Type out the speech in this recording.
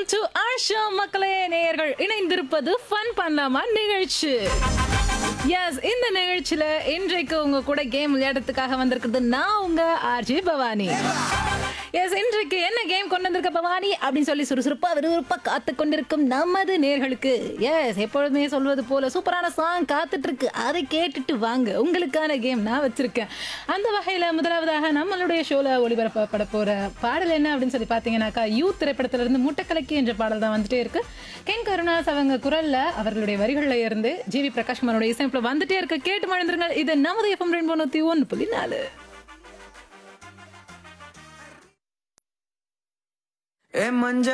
to Asha மக்களே நேயர்கள் இணைந்திருப்பது ஃபன் பண்ணலாமா நிகழ்ச்சி எஸ் இந்த நிகழ்ச்சியில இன்றைக்கு உங்க கூட கேம் விளையாடுறதுக்காக வந்திருக்கிறது நான் உங்க ஆர்ஜி பவானி எஸ் இன்றைக்கு என்ன கேம் கொண்டு வந்திருக்க பவானி அப்படின்னு சொல்லி சுறுசுறுப்பா விறுவிறுப்பா காத்து கொண்டிருக்கும் நமது நேர்களுக்கு எஸ் எப்பொழுதுமே சொல்வது போல சூப்பரான சாங் காத்துட்டு இருக்கு அதை கேட்டுட்டு வாங்க உங்களுக்கான கேம் நான் வச்சிருக்கேன் அந்த வகையில முதலாவதாக நம்மளுடைய ஷோல ஒளிபரப்பப்பட போற பாடல் என்ன அப்படின்னு சொல்லி பாத்தீங்கன்னாக்கா யூத் திரைப்படத்துல இருந்து முட்டைக்கலக்கி என்ற பாடல் தான் வந்துட்டே இருக்கு கென் கருணாஸ் அவங்க குரல்ல அவர்களுடைய வரிகள்ல இருந்து ஜிவி பிரகாஷ் குமாரோட இசையமைப்புல வந்துட்டே இருக்கு கேட்டு மழந்துருங்க இது நமது எஃப்எம் ரெண்டு நூத்தி ஒன்று புள்ளி நாலு ஏ மஞ்ச